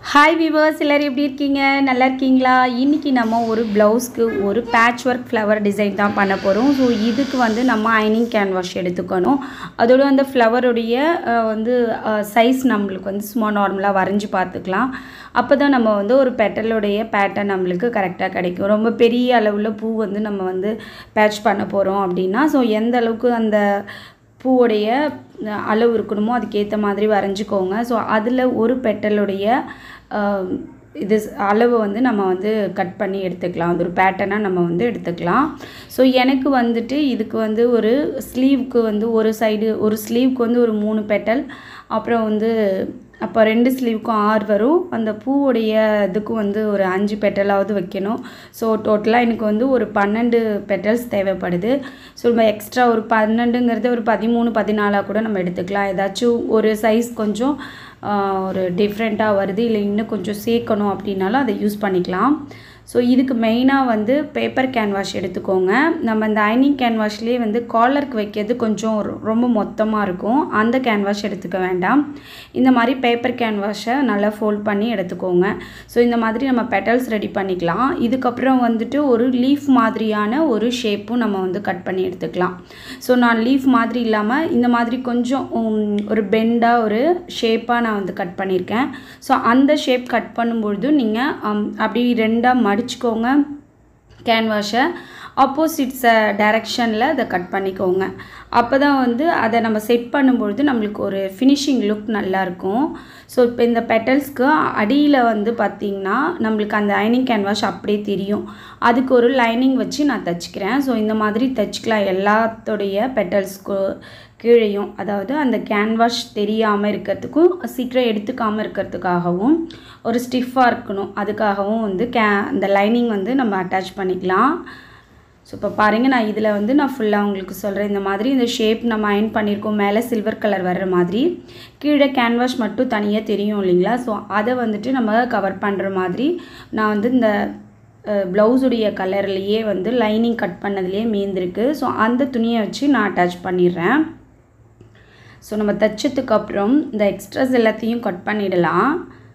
hi viewers எல்லோரும் எப்படி இருக்கீங்க நல்லா இருக்கீங்களா இன்றைக்கி நம்ம ஒரு ப்ளவுஸ்க்கு ஒரு பேட்ச் ஒர்க் ஃப்ளவர் டிசைன் தான் பண்ண போகிறோம் ஸோ இதுக்கு வந்து நம்ம ஐனிங் கேன்வாஷ் எடுத்துக்கணும் அதோட அந்த ஃப்ளவருடைய வந்து சைஸ் நம்மளுக்கு வந்து சும்மா நார்மலாக வரைஞ்சி பார்த்துக்கலாம் அப்போ தான் நம்ம வந்து ஒரு பெட்டலுடைய பேட்டர்ன் நம்மளுக்கு கரெக்டாக கிடைக்கும் ரொம்ப பெரிய அளவில் பூ வந்து நம்ம வந்து பேட்ச் பண்ண போகிறோம் அப்படின்னா ஸோ எந்த அளவுக்கு அந்த பூவுடைய அளவு இருக்கணுமோ அதுக்கேற்ற மாதிரி வரைஞ்சிக்கோங்க ஸோ அதில் ஒரு பெட்டலுடைய ஆஹ், இது ஸ்- அளவு வந்து நம்ம வந்து கட் பண்ணி எடுத்துக்கலாம் அது ஒரு பேட்டர்னாக நம்ம வந்து எடுத்துக்கலாம் ஸோ எனக்கு வந்துட்டு இதுக்கு வந்து ஒரு ஸ்லீவ்க்கு வந்து ஒரு சைடு ஒரு ஸ்லீவ்க்கு வந்து ஒரு மூணு பெட்டல் அப்புறம் வந்து அப்போ ரெண்டு ஸ்லீவ்க்கும் ஆறு வரும் அந்த பூவுடைய இதுக்கும் வந்து ஒரு அஞ்சு பெட்டலாவது வைக்கணும் ஸோ டோட்டலாக எனக்கு வந்து ஒரு பன்னெண்டு பெட்டல்ஸ் தேவைப்படுது ஸோ நம்ம எக்ஸ்ட்ரா ஒரு பன்னெண்டுங்கிறது ஒரு பதிமூணு பதினாலாக கூட நம்ம எடுத்துக்கலாம் ஏதாச்சும் ஒரு சைஸ் கொஞ்சம் ஆஹ், ஒரு டிஃப்ரெண்ட்டாக வருது இல்லை இன்னும் கொஞ்சம் சேர்க்கணும் அப்படின்னாலும் அதை யூஸ் பண்ணிக்கலாம் ஸோ இதுக்கு மெயினாக வந்து பேப்பர் கேன்வாஷ் எடுத்துக்கோங்க நம்ம இந்த ஐனிங் கேன்வாஷ்லேயே வந்து காலருக்கு வைக்கிறது கொஞ்சம் ரொ- ரொம்ப மொத்தமாக இருக்கும் அந்த கேன்வாஷ் எடுத்துக்க வேண்டாம் இந்த மாதிரி பேப்பர் கேன்வாஷை நல்லா ஃபோல்ட் பண்ணி எடுத்துக்கோங்க ஸோ இந்த மாதிரி நம்ம பெட்டல்ஸ் ரெடி பண்ணிக்கலாம் இதுக்கப்புறம் வந்துட்டு ஒரு லீஃப் மாதிரியான ஒரு ஷேப்பும் நம்ம வந்து கட் பண்ணி எடுத்துக்கலாம் ஸோ நான் லீஃப் மாதிரி இல்லாமல் இந்த மாதிரி கொஞ்சம் உம், ஒரு பெண்டாக ஒரு ஷேப்பாக நான் வந்து கட் பண்ணியிருக்கேன் ஸோ அந்த ஷேப் கட் பண்ணும்பொழுது நீங்கள் அப்படி ரெண்டாக மடிச்சுக்கோங்க கேன்வாஷை ஆப்போசிட்ஸ் டைரக்ஷனில் அதை கட் பண்ணிக்கோங்க அப்போ தான் வந்து அதை நம்ம செட் பண்ணும்பொழுது நம்மளுக்கு ஒரு ஃபினிஷிங் லுக் நல்லாயிருக்கும் ஸோ இப்போ இந்த பெட்டல்ஸ்க்கு அடியில் வந்து பார்த்திங்கன்னா நம்மளுக்கு அந்த ஐனிங் கேன்வாஷ் அப்படியே தெரியும் அதுக்கு ஒரு லைனிங் வச்சு நான் தச்சுக்கிறேன் ஸோ இந்த மாதிரி தச்சுக்கலாம் எல்லாத்தோடைய பெட்டல்ஸ்க்கு கீழேயும் அதாவது அந்த கேன்வாஷ் தெரியாமல் இருக்கிறதுக்கும் சீக்கிரம் எடுத்துக்காமல் இருக்கிறதுக்காகவும் ஒரு ஸ்டிஃபாக இருக்கணும் அதுக்காகவும் வந்து கே அந்த லைனிங் வந்து நம்ம அட்டாச் பண்ணிக்கலாம் ஸோ இப்போ பாருங்கள் நான் இதில் வந்து நான் ஃபுல்லாக உங்களுக்கு சொல்கிறேன் இந்த மாதிரி இந்த ஷேப் நம்ம அயன் பண்ணியிருக்கோம் மேலே சில்வர் கலர் வர்ற மாதிரி கீழே கேன்வாஷ் மட்டும் தனியாக தெரியும் இல்லைங்களா ஸோ அதை வந்துட்டு நம்ம கவர் பண்ணுற மாதிரி நான் வந்து இந்த ப்ளவுஸுடைய கலர்லேயே வந்து லைனிங் கட் பண்ணதுலேயே மீந்திருக்கு ஸோ அந்த துணியை வச்சு நான் அட்டாச் பண்ணிடுறேன் ஸோ நம்ம தைச்சதுக்கு அப்புறம் இந்த எக்ஸ்ட்ராஸ் எல்லாத்தையும் கட் பண்ணிடலாம்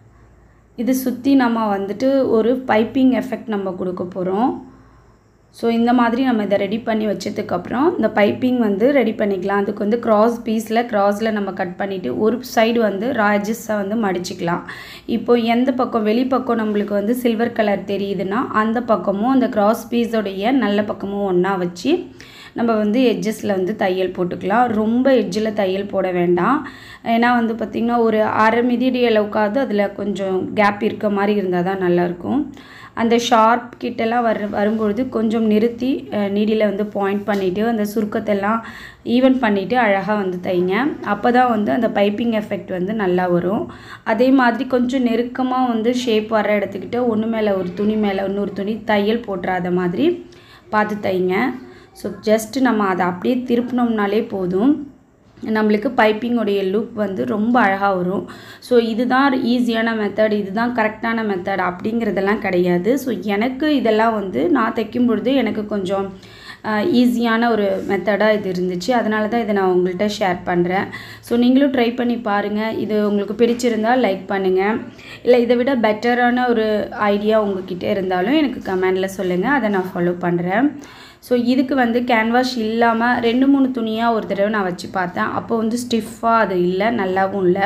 இது சுற்றி நம்ம வந்துட்டு ஒரு பைப்பிங் எஃபெக்ட் நம்ம கொடுக்க போகிறோம் ஸோ இந்த மாதிரி நம்ம இதை ரெடி பண்ணி வச்சதுக்கப்புறம் இந்த பைப்பிங் வந்து ரெடி பண்ணிக்கலாம் அதுக்கு வந்து கிராஸ் பீஸில் கிராஸில் நம்ம கட் பண்ணிவிட்டு ஒரு சைடு வந்து ராஜஸை வந்து மடிச்சுக்கலாம் இப்போ எந்த பக்கம் வெளிப்பக்கம் நம்மளுக்கு வந்து சில்வர் கலர் தெரியுதுன்னா அந்த பக்கமும் அந்த கிராஸ் பீஸோடைய நல்ல பக்கமும் ஒன்றா வச்சு நம்ம வந்து எட்ஜஸில் வந்து தையல் போட்டுக்கலாம் ரொம்ப எட்ஜில் தையல் போட வேண்டாம் ஏன்னா வந்து பார்த்திங்கன்னா ஒரு அரை மிதிடி அளவுக்காவது அதில் கொஞ்சம் கேப் இருக்க மாதிரி இருந்தால் தான் நல்லாயிருக்கும் அந்த ஷார்ப் கிட்டலாம் வர வரும்பொழுது கொஞ்சம் நிறுத்தி நீடியில் வந்து பாயிண்ட் பண்ணிவிட்டு அந்த சுருக்கத்தெல்லாம் ஈவன் பண்ணிவிட்டு அழகாக வந்து தைங்க அப்போ தான் வந்து அந்த பைப்பிங் எஃபெக்ட் வந்து நல்லா வரும் அதே மாதிரி கொஞ்சம் நெருக்கமாக வந்து ஷேப் வர இடத்துக்கிட்ட ஒன்று மேலே ஒரு துணி மேலே இன்னொரு துணி தையல் போட்டுறாத மாதிரி பார்த்து தைங்க ஸோ ஜஸ்ட் நம்ம அதை அப்படியே திருப்பினோம்னாலே போதும் நம்மளுக்கு பைப்பிங்கோடைய லுக் வந்து ரொம்ப அழகாக வரும் ஸோ இதுதான் ஈஸியான மெத்தட் இதுதான் கரெக்டான மெத்தட் அப்படிங்கிறதெல்லாம் கிடையாது ஸோ எனக்கு இதெல்லாம் வந்து நான் தைக்கும் பொழுது எனக்கு கொஞ்சம் ஈஸியான ஒரு மெத்தடாக இது இருந்துச்சு அதனால தான் இதை நான் உங்கள்கிட்ட ஷேர் பண்ணுறேன் ஸோ நீங்களும் ட்ரை பண்ணி பாருங்கள் இது உங்களுக்கு பிடிச்சிருந்தால் லைக் பண்ணுங்கள் இல்லை இதை விட பெட்டரான ஒரு ஐடியா உங்ககிட்ட இருந்தாலும் எனக்கு கமெண்டில் சொல்லுங்கள் அதை நான் ஃபாலோ பண்ணுறேன் ஸோ இதுக்கு வந்து கேன்வாஷ் இல்லாமல் ரெண்டு மூணு துணியாக ஒரு தடவை நான் வச்சு பார்த்தேன் அப்போ வந்து ஸ்டிஃபாக அது இல்லை நல்லாவும் இல்லை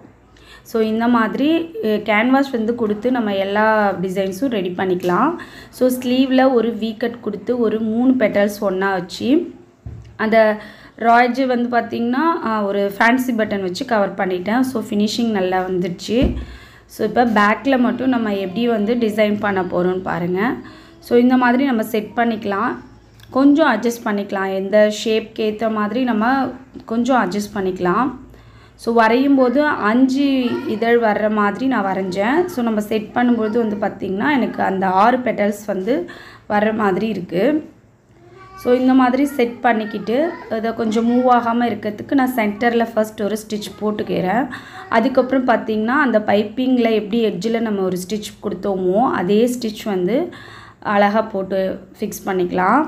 ஸோ இந்த மாதிரி கேன்வாஸ் வந்து கொடுத்து நம்ம எல்லா டிசைன்ஸும் ரெடி பண்ணிக்கலாம் ஸோ ஸ்லீவில் ஒரு வீக்கட் கொடுத்து ஒரு மூணு பெட்டல்ஸ் ஒன்றா வச்சு அந்த ராய்ஜு வந்து பார்த்திங்கன்னா ஆஹ், ஒரு ஃபேன்சி பட்டன் வச்சு கவர் பண்ணிட்டேன் ஸோ ஃபினிஷிங் நல்லா வந்துடுச்சு ஸோ இப்போ பேக்கில் மட்டும் நம்ம எப்படி வந்து டிசைன் பண்ண போகிறோம்னு பாருங்கள் ஸோ இந்த மாதிரி நம்ம செட் பண்ணிக்கலாம் கொஞ்சம் அட்ஜஸ்ட் பண்ணிக்கலாம் எந்த ஷேப்க்கு ஏற்ற மாதிரி நம்ம கொஞ்சம் அட்ஜஸ்ட் பண்ணிக்கலாம் ஸோ வரையும் போது அஞ்சு இதழ் வர்ற மாதிரி நான் வரைஞ்சேன் ஸோ நம்ம செட் பண்ணும்போது வந்து பார்த்திங்கன்னா எனக்கு அந்த ஆறு பெட்டல்ஸ் வந்து வர்ற மாதிரி இருக்குது ஸோ இந்த மாதிரி செட் பண்ணிக்கிட்டு அதை கொஞ்சம் மூவ் ஆகாமல் இருக்கிறதுக்கு நான் சென்டரில் ஃபர்ஸ்ட் ஒரு ஸ்டிச் போட்டுக்கிறேன் அதுக்கப்புறம் பார்த்திங்கன்னா அந்த பைப்பிங்கில் எப்படி எட்ஜில் நம்ம ஒரு ஸ்டிச் கொடுத்தோமோ அதே ஸ்டிச் வந்து அழகாக போட்டு ஃபிக்ஸ் பண்ணிக்கலாம்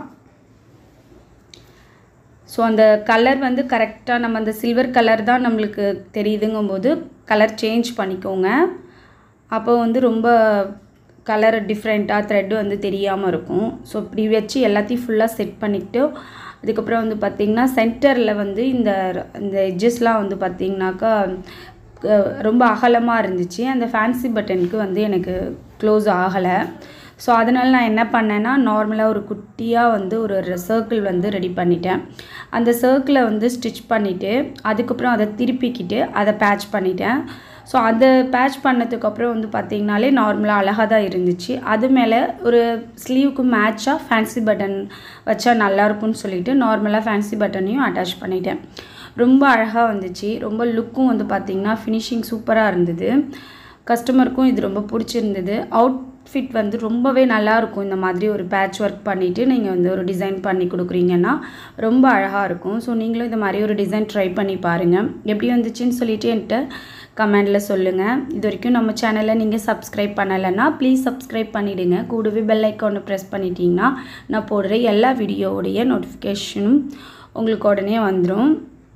ஸோ அந்த கலர் வந்து கரெக்டாக நம்ம அந்த சில்வர் கலர் தான் நம்மளுக்கு தெரியுதுங்கும்போது கலர் சேஞ்ச் பண்ணிக்கோங்க அப்போ வந்து ரொம்ப கலர் டிஃப்ரெண்ட்டாக த்ரெட் வந்து தெரியாமல் இருக்கும் ஸோ இப்படி வச்சு எல்லாத்தையும் ஃபுல்லாக செட் பண்ணிக்கிட்டு அதுக்கப்புறம் வந்து பார்த்திங்கன்னா சென்டரில் வந்து இந்த இந்த எட்ஜஸ்லாம் வந்து பார்த்திங்கனாக்கா அஹ் ரொம்ப அகலமாக இருந்துச்சு அந்த ஃபேன்சி பட்டனுக்கு வந்து எனக்கு க்ளோஸ் ஆகலை ஸோ அதனால் நான் என்ன பண்ணேன்னா நார்மலாக ஒரு குட்டியாக வந்து ஒரு சர்க்கிள் வந்து ரெடி பண்ணிட்டேன் அந்த சர்க்கிளை வந்து ஸ்டிச் பண்ணிவிட்டு அதுக்கப்புறம் அதை திருப்பிக்கிட்டு அதை பேட்ச் பண்ணிட்டேன் ஸோ அதை பேட்ச் பண்ணதுக்கப்புறம் வந்து பார்த்திங்கனாலே நார்மலாக அழகாக தான் இருந்துச்சு அது மேலே ஒரு ஸ்லீவுக்கு மேட்சாக ஃபேன்சி பட்டன் வச்சா நல்லாயிருக்கும்னு சொல்லிட்டு நார்மலாக ஃபேன்சி பட்டனையும் அட்டாச் பண்ணிட்டேன் ரொம்ப அழகாக வந்துச்சு ரொம்ப லுக்கும் வந்து பார்த்திங்கன்னா ஃபினிஷிங் சூப்பராக இருந்தது கஸ்டமருக்கும் இது ரொம்ப பிடிச்சிருந்தது அவுட்ஃபிட் வந்து ரொம்பவே நல்லாயிருக்கும் இந்த மாதிரி ஒரு பேட்ச் ஒர்க் பண்ணிவிட்டு நீங்கள் வந்து ஒரு டிசைன் பண்ணி கொடுக்குறீங்கன்னா ரொம்ப அழகாக இருக்கும் ஸோ நீங்களும் இந்த மாதிரி ஒரு டிசைன் ட்ரை பண்ணி பாருங்கள் எப்படி வந்துச்சுன்னு சொல்லிட்டு என்கிட்ட கமெண்டில் சொல்லுங்கள் இது வரைக்கும் நம்ம சேனலை நீங்கள் சப்ஸ்கிரைப் பண்ணலைன்னா ப்ளீஸ் சப்ஸ்கிரைப் பண்ணிவிடுங்க கூடவே பெல் ஐக்கானை ப்ரெஸ் பண்ணிட்டீங்கன்னா நான் போடுற எல்லா வீடியோவுடைய நோட்டிஃபிகேஷனும் உங்களுக்கு உடனே வந்துடும்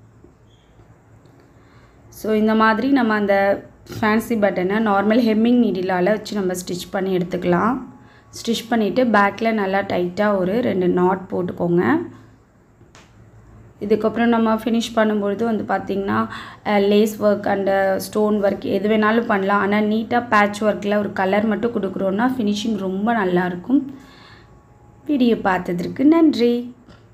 ஸோ இந்த மாதிரி நம்ம அந்த ஃபேன்சி பட்டனை நார்மல் ஹெம்மிங் நீடிலால் வச்சு நம்ம ஸ்டிச் பண்ணி எடுத்துக்கலாம் ஸ்டிச் பண்ணிவிட்டு பேக்கில் நல்லா டைட்டாக ஒரு ரெண்டு நாட் போட்டுக்கோங்க இதுக்கப்புறம் நம்ம ஃபினிஷ் பண்ணும்பொழுது வந்து பார்த்திங்கன்னா lace work and stone work எது வேணாலும் பண்ணலாம் ஆனால் நீட்டாக பேட்ச் ஒர்க்கில் ஒரு கலர் மட்டும் கொடுக்குறோன்னா ஃபினிஷிங் ரொம்ப நல்லாயிருக்கும் வீடியோ பார்த்ததற்கு நன்றி